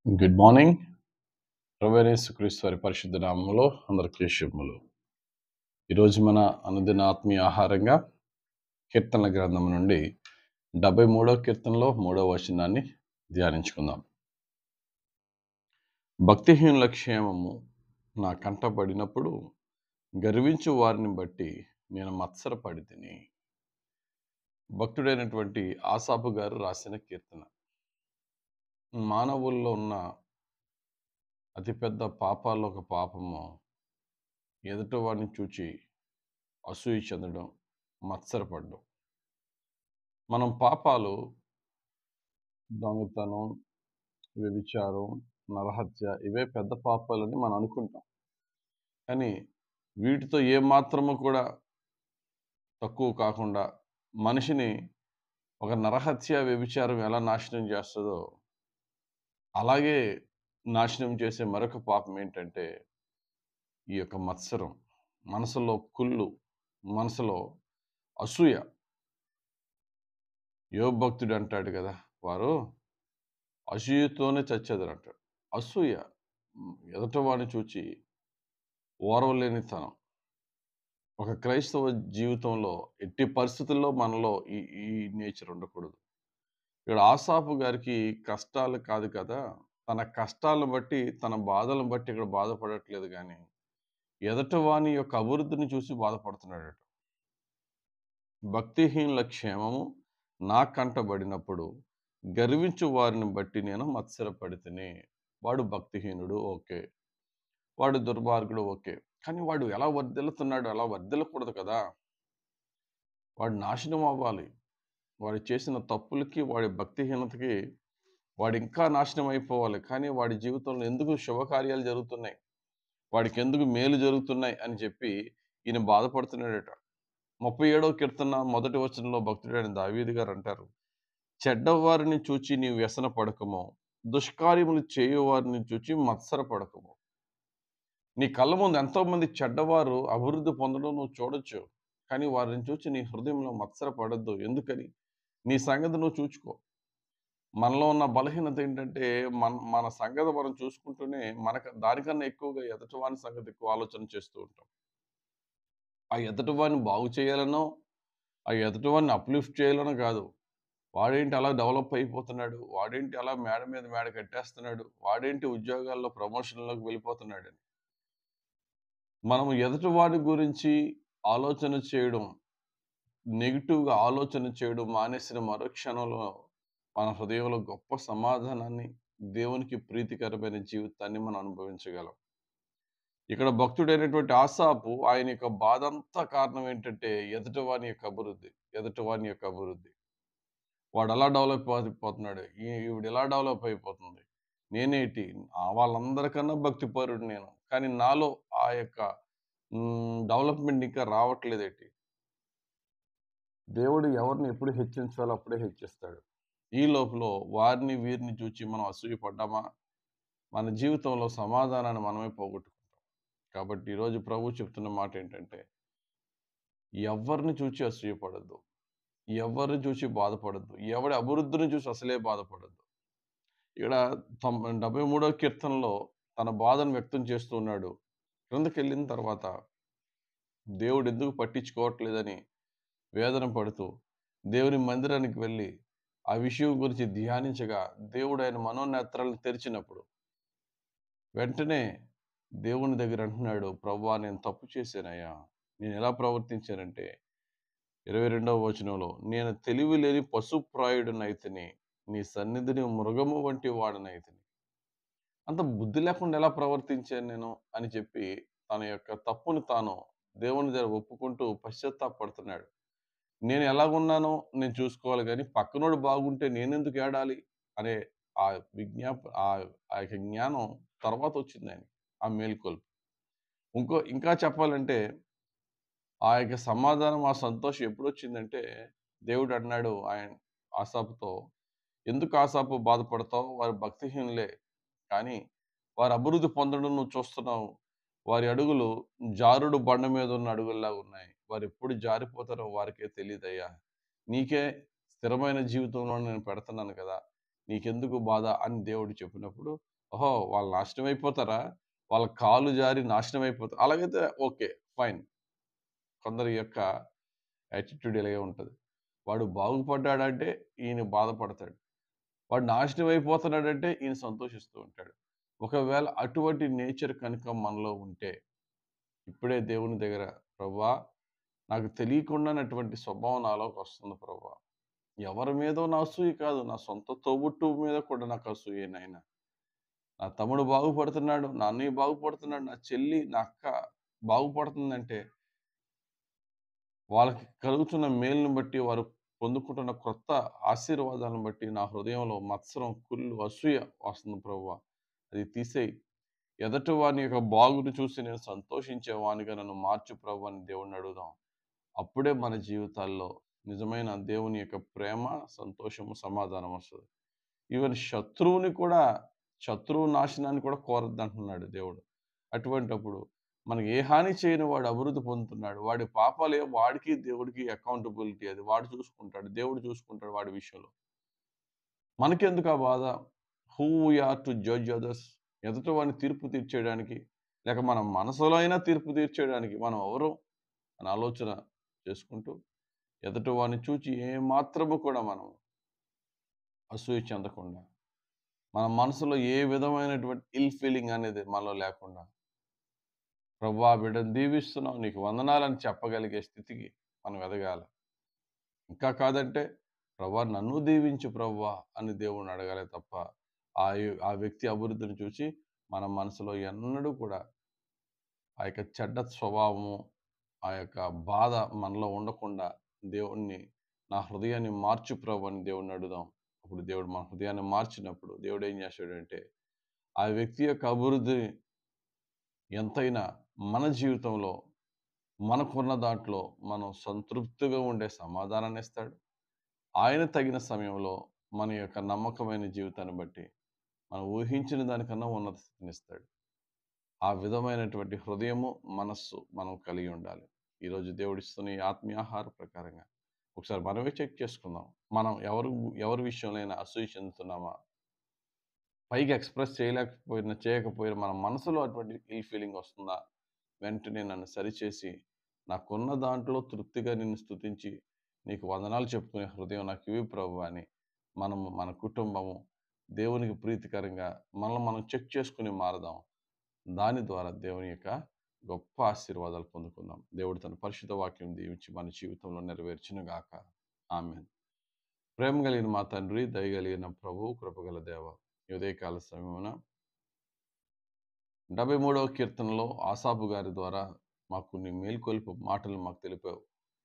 Good morning ప్రవేశక్రీస్తు వారి పరిశుద్ధ నామములో అందరికీ శుభములు ఈరోజు మన అనుదిన ఆత్మీయ ఆహారంగా కీర్తనల గ్రంథం నుండి డెబ్బై మూడవ కీర్తనలో మూడవ వచనాన్ని ధ్యానించుకుందాం భక్తిహీనుల క్షేమము నా కంటపడినప్పుడు గర్వించు వారిని బట్టి నేను మత్సరపడి తిని భక్తుడైనటువంటి ఆసాపు గారు రాసిన కీర్తన మానవుల్లో ఉన్న అతిపెద్ద పాపాల్లో ఒక పాపము ఎదుటి వాడిని చూచి అసూయ చెందడం మత్సరపడడం మనం పాపాలు దొంగతనం వ్యభిచారం నరహత్య ఇవే పెద్ద పాపాలని మనం అనుకుంటాం కానీ వీటితో ఏమాత్రము కూడా తక్కువ కాకుండా మనిషిని ఒక నరహత్య వ్యభిచారం ఎలా నాశనం చేస్తుందో అలాగే నాశనం చేసే మరొక పాపం ఏంటంటే ఈ యొక్క మత్సరం మనసులో కుళ్ళు మనసులో అసూయ యోగ భక్తుడు అంటాడు కదా వారు అసూయతోనే చచ్చేదని అంటాడు అసూయ ఎదటవాడిని చూచి ఓర్వలేనితనం ఒక క్రైస్తవ జీవితంలో ఎట్టి పరిస్థితుల్లో మనలో ఈ ఈ నేచర్ ఉండకూడదు ఇక్కడ ఆసాపు గారికి కష్టాలు కాదు కదా తన కష్టాలను బట్టి తన బాధలను బట్టి ఇక్కడ బాధపడట్లేదు కానీ ఎదటవాని యొక్క అభివృద్ధిని చూసి బాధపడుతున్నాడట భక్తిహీనుల క్షేమము నా కంటబడినప్పుడు గర్వించు వారిని బట్టి నేను మత్సరపడితేనే వాడు భక్తిహీనుడు ఓకే వాడు దుర్మార్గుడు ఓకే కానీ వాడు ఎలా వర్ధిల్లుతున్నాడు అలా వర్ధిల్లకూడదు కదా వాడు నాశనం అవ్వాలి వాడు చేసిన తప్పులకి వాడి భక్తిహీనతకి వాడు ఇంకా నాశనం అయిపోవాలి కానీ వాడి జీవితంలో ఎందుకు శుభకార్యాలు జరుగుతున్నాయి వాడికి ఎందుకు మేలు జరుగుతున్నాయి అని చెప్పి ఈయన బాధపడుతున్నాడట ముప్పై ఏడవ కీర్తన మొదటి వచనంలో భక్తుడైన దావీది గారు అంటారు చెడ్డవారిని చూచి నీవు వ్యసన పడకమో దుష్కార్యములు చేయువారిని చూచి మత్సర పడకము నీ కళ్ళ ముందు ఎంతో మంది చెడ్డవారు అభివృద్ధి పొందడం నువ్వు చూడొచ్చు కానీ వారిని చూచి నీ హృదయంలో మత్సర పడద్దు ఎందుకని నీ సంగతి నువ్వు చూచుకో మనలో ఉన్న బలహీనత ఏంటంటే మన మన సంగతి మనం చూసుకుంటూనే మనకు దానికన్నా ఎక్కువగా ఎదటివాని సంగతి ఎక్కువ ఆలోచన చేస్తూ ఉంటాం ఆ ఎదటివాడిని బాగు చేయాలనో ఆ ఎదటివాడిని అప్లిఫ్ట్ చేయాలనో కాదు వాడేంటి అలా డెవలప్ అయిపోతున్నాడు వాడేంటి అలా మేడ మీద మేడ కట్టేస్తున్నాడు వాడేంటి ఉద్యోగాల్లో ప్రమోషన్లోకి వెళ్ళిపోతున్నాడని మనం ఎదుటివాడి గురించి ఆలోచన చేయడం నెగిటివ్గా ఆలోచన చేయడం మానేసిన మరో క్షణంలో మన హృదయంలో గొప్ప సమాధానాన్ని దేవునికి ప్రీతికరమైన జీవితాన్ని మనం అనుభవించగలం ఇక్కడ భక్తుడైనటువంటి ఆసాపు ఆయన యొక్క బాధ అంతా కారణం ఏంటంటే ఎదుటివాని యొక్క అభివృద్ధి ఎదుటివాని యొక్క అభివృద్ధి వాడు ఎలా డెవలప్ అయిపోతున్నాడు ఈ- ఈవిడ ఎలా డెవలప్ అయిపోతుంది నేనేటి ఆ వాళ్ళందరికన్నా భక్తిపరుడు నేను కానీ నాలో ఆ యొక్క డెవలప్మెంట్ ఇంకా రావట్లేదేటి దేవుడు ఎవరిని ఎప్పుడు హెచ్చించాలో అప్పుడే హెచ్చిస్తాడు ఈ లోపల వారిని వీరిని చూచి మనం అసూయపడ్డామా మన జీవితంలో సమాధానాన్ని మనమే పోగొట్టుకుంటాం కాబట్టి ఈరోజు ప్రభు చెప్తున్న మాట ఏంటంటే ఎవరిని చూచి అసూయపడద్దు ఎవరిని చూసి బాధపడద్దు ఎవడి అభివృద్ధిని చూసి అసలే బాధపడద్దు ఇక్కడ తొంభై డెబ్బై మూడవ కీర్తనలో తన బాధను వ్యక్తం చేస్తూ ఉన్నాడు క్రిందకి వెళ్ళిన తర్వాత దేవుడు ఎందుకు పట్టించుకోవట్లేదని వేదన పడుతూ దేవుని మందిరానికి వెళ్ళి ఆ విషయం గురించి ధ్యానించగా దేవుడు ఆయన మనోనేత్రాలను తెరిచినప్పుడు వెంటనే దేవుని దగ్గర అంటున్నాడు ప్రభా నేను తప్పు చేశానయ్యా నేను ఎలా ప్రవర్తించానంటే ఇరవై రెండవ వచనంలో నేను తెలివి లేని పశుప్రాయుడునైతిని నీ సన్నిధిని మృగము వంటి వాడనైతిని అంత బుద్ధి లేకుండా ఎలా ప్రవర్తించాను నేను అని చెప్పి తన యొక్క తప్పుని తాను దేవుని దగ్గర ఒప్పుకుంటూ పశ్చాత్తాపడుతున్నాడు నేను ఎలాగున్నానో నేను చూసుకోవాలి కానీ పక్కనోడు బాగుంటే నేనెందుకు ఏడాలి అనే ఆ విజ్ఞాప ఆ ఆ యొక్క జ్ఞానం తర్వాత వచ్చింది ఆయన ఆ మేల్కొల్పు ఇంకో ఇంకా చెప్పాలంటే ఆ యొక్క సమాధానం ఆ సంతోషం ఎప్పుడు వచ్చిందంటే దేవుడు అన్నాడు ఆయన ఆసాపుతో ఎందుకు ఆసాపు బాధపడతావు వారి భక్తిహీనులే కానీ వారి అభివృద్ధి పొందడం నువ్వు చూస్తున్నావు వారి అడుగులు జారుడు బండ మీద ఉన్న అడుగుల్లా ఉన్నాయి వారు ఎప్పుడు జారిపోతారో వారికే తెలియదయ్యా నీకే స్థిరమైన జీవితంలో నేను పెడుతున్నాను కదా నీకెందుకు బాధ అని దేవుడు చెప్పినప్పుడు ఓహో! వాళ్ళు నాశనం అయిపోతారా? వాళ్ళ కాలు జారి నాశనం అయిపోతారు. అలాగైతే ఓకే. ఫైన్. కొందరి యొక్క యాటిట్యూడ్ ఇలాగే ఉంటది. వాడు బాగుపడ్డాడంటే ఈయన బాధపడతాడు. వాడు నాశనం అయిపోతున్నాడంటే ఈయన సంతోషిస్తూ ఉంటాడు. ఒకవేళ అటువంటి నేచర్ కనుక మనలో ఉంటే, ఇప్పుడే దేవుని దగ్గర ప్రభువా! నాకు తెలియకుండానే అటువంటి స్వభావం నాలోకి వస్తుంది ప్రభువా! ఎవరి మీదో నా అసూయ కాదు. నా సొంత తోబుట్టువు మీద కూడా నాకు అసూయే నాయనా. నా తమ్ముడు బాగుపడుతున్నాడు. నా అన్నయ్య బాగుపడుతున్నాడు. నా చెల్లి, నా అక్క బాగుపడుతుందంటే వాళ్ళకి కలుగుతున్న మేలును బట్టి, వారు పొందుకుంటున్న క్రొత్త ఆశీర్వాదాలను బట్టి నా హృదయంలో మత్సరం, కుళ్ళు, అసూయ వస్తుంది ప్రభువా! అది తీసేయి. ఎదుటి వాని యొక్క బాగును చూసి నేను సంతోషించే వానిగా నన్ను మార్చు ప్రభువా అని దేవుడిని అడుగుదాం. అప్పుడే మన జీవితాల్లో నిజమైన దేవుని యొక్క ప్రేమ, సంతోషము, సమాధానం వస్తది. ఈవెన్ శత్రువుని కూడా శత్రువు నాశనాన్ని కూడా కోరద్దంటున్నాడు దేవుడు. అటువంటప్పుడు మనకి ఏ హాని చేయని వాడు అభివృద్ధి పొందుతున్నాడు. వాడి పాపాలే వాడికి, దేవుడికి అకౌంటబిలిటీ అది. వాడు చూసుకుంటాడు. దేవుడు చూసుకుంటాడు వాడి విషయంలో. మనకెందుకు ఆ బాధ? Who we are to judge others? ఎదుటి వాడిని తీర్పు తీర్చేయడానికి, లేక మన మనసులో అయినా తీర్పు తీర్చేయడానికి మనం ఎవరు? అని ఆలోచన చేసుకుంటూ, ఎదుటి వాడిని చూచి ఏమాత్రము కూడా మనం అసూయ చెందకుండా, మన మనసులో ఏ విధమైనటువంటి ఇల్ ఫీలింగ్ అనేది మనలో లేకుండా, ప్రభువా! బిడ్డను దీవిస్తున్నావు. నీకు వందనాలని చెప్పగలిగే స్థితికి మనం ఎదగాలి. ఇంకా కాదంటే, ప్రభువా! నన్ను దీవించు ప్రభువా! అని దేవుడిని అడగాలే తప్ప, ఆ యు ఆ వ్యక్తి అభివృద్ధిని చూసి మన మనసులో ఎన్నడూ కూడా ఆ యొక్క చెడ్డ స్వభావము, ఆ యొక్క బాధ మనలో ఉండకుండా దేవుడిని నా హృదయాన్ని మార్చు ప్రభు అని దేవుడిని అడుగుదాం. అప్పుడు దేవుడు మన హృదయాన్ని మార్చినప్పుడు దేవుడు ఏం చేస్తాడంటే, ఆ వ్యక్తి యొక్క అభివృద్ధి ఎంతైనా మన జీవితంలో మనకున్న దాంట్లో మనం సంతృప్తిగా ఉండే సమాధానాన్ని ఇస్తాడు. ఆయన తగిన సమయంలో మన యొక్క నమ్మకమైన జీవితాన్ని బట్టి మనం ఊహించిన దానికన్నా ఉన్నత స్థితినిస్తాడు. ఆ విధమైనటువంటి హృదయము, మనస్సు మనం కలిగి ఉండాలి. ఈరోజు దేవుడిస్తున్న ఈ ఆత్మీయ ఆహార ప్రకారంగా ఒకసారి మనమే చెక్ చేసుకుందాం. మనం ఎవరు ఎవరి విషయంలోనైనా అసూయ చెందుతున్నామా? పైకి ఎక్స్‌ప్రెస్ చేయలేకపోయినా, చేయకపోయినా మన మనసులో అటువంటి ఇల్ ఫీలింగ్ వస్తుందా? వెంటనే నన్ను సరిచేసి, నాకున్న దాంట్లో తృప్తిగా నిన్ను స్తుతించి, నీకు వందనాలు చెప్పుకునే హృదయం నాకివ్వు ప్రభువా అని మనము, మన కుటుంబము దేవునికి ప్రీతికరంగా మనల్ని మనం చెక్ చేసుకొని మారదాం. దాని ద్వారా దేవుని యొక్క గొప్ప ఆశీర్వాదాలు పొందుకుందాం. దేవుడు తన పరిశుద్ధ వాక్యం దీవించి మన జీవితంలో నెరవేర్చును గాక. ఆమేన్. ప్రేమ కలిగిన మా తండ్రి, దయ కలిగిన ప్రభువు, కృపగల దేవ, ఈ ఉదయకాల సమయమున 73వ కీర్తనలో ఆసాపు గారి ద్వారా మాకు నీ మేల్కొలుపు మాటలు మాకు తెలిపావు.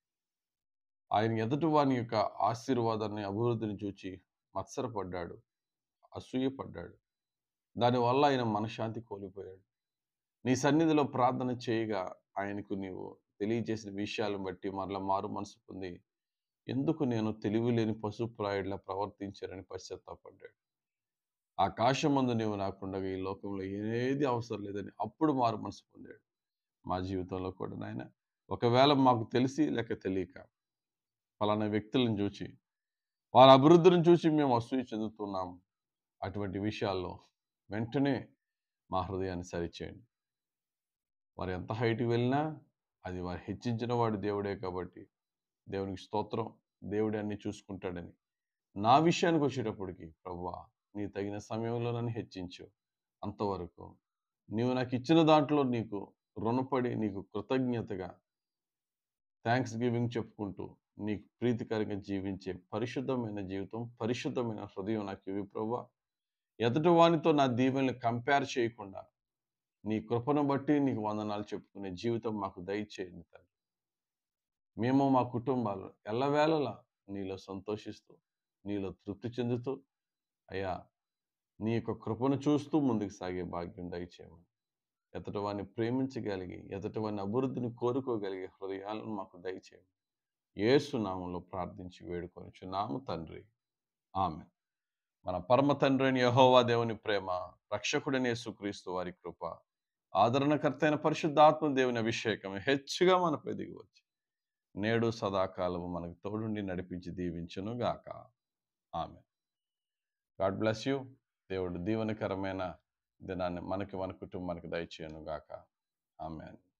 ఆయన ఎదుటి వాని యొక్క ఆశీర్వాదాన్ని, అభివృద్ధిని చూచి మత్సరపడ్డాడు. అసూయపడ్డాడు. దానివల్ల ఆయన మనశ్శాంతి కోల్పోయాడు. నీ సన్నిధిలో ప్రార్థన చేయగా ఆయనకు నీవు తెలియజేసిన విషయాలను బట్టి మరలా మారు మనసు పొంది, ఎందుకు నేను తెలివిలేని పశుప్రాయుడిలా ప్రవర్తించానని పశ్చాత్తాపడ్డాడు. ఆకాశమందు నీవు నాకుండగా ఈ లోకంలో ఏది అవసరం లేదని అప్పుడు మారు మనసు పొందాడు. మా జీవితంలో కూడా నాయన ఒకవేళ మాకు తెలిసి లేక తెలియక పలానా వ్యక్తులను చూచి, వారి అభివృద్ధిని చూసి మేము అసూయ చెందుతున్నాము. అటువంటి విషయాల్లో వెంటనే మా హృదయాన్ని సరిచేయండి. వారు ఎంత హైట్‌కి వెళ్ళినా అది వారు హెచ్చించిన వాడు దేవుడే కాబట్టి, దేవునికి స్తోత్రం. దేవుడే అన్నీ చూసుకుంటాడని. నా విషయానికి వచ్చేటప్పటికి ప్రభువా! నీ తగిన సమయంలో నన్ను హెచ్చించు. అంతవరకు నీవు నాకిచ్చిన దాంట్లో నీకు రుణపడి, నీకు కృతజ్ఞతగా థాంక్స్ గివింగ్ చెప్పుకుంటూ, నీకు ప్రీతికరంగా జీవించే పరిశుద్ధమైన జీవితం, పరిశుద్ధమైన హృదయం నాకివ్వు ప్రభువా! ఎదుటి వానితో నా దీవెనలు కంపేర్ చేయకుండా, నీ కృపను బట్టి నీకు వందనాలు చెప్పుకునే జీవితం మాకు దయచేయండి తండ్రి. మేము మా కుటుంబాలు ఎల్లవేళలా నీలో సంతోషిస్తూ, నీలో తృప్తి చెందుతూ, అయ్యా నీ యొక్క కృపను చూస్తూ ముందుకు సాగే భాగ్యం దయచేయమని. ఎదుటి వారిని ప్రేమించగలిగి, ఎదుటి వారిని అభివృద్ధిని కోరుకోగలిగే హృదయాలను మాకు దయచేయండి. యేసు నామంలో ప్రార్థించి వేడుకొనుచున్నాము తండ్రి. ఆమేన్. మన పరమ తండ్రి అయిన యెహోవా దేవుని ప్రేమ, రక్షకుడైన యేసుక్రీస్తు వారి కృప, ఆదరణకర్త అయిన పరిశుద్ధాత్మ దేవుని అభిషేకం హెచ్చుగా మనపై దిగి వచ్చి, నేడు సదాకాలము మనకు తోడుండి నడిపించి దీవించును గాక. ఆమేన్. God bless you. దేవుడు దీవెనకరమైన దినాన్ని మనకి మన కుటుంబానికి దయచేయను గాక ఆమెన్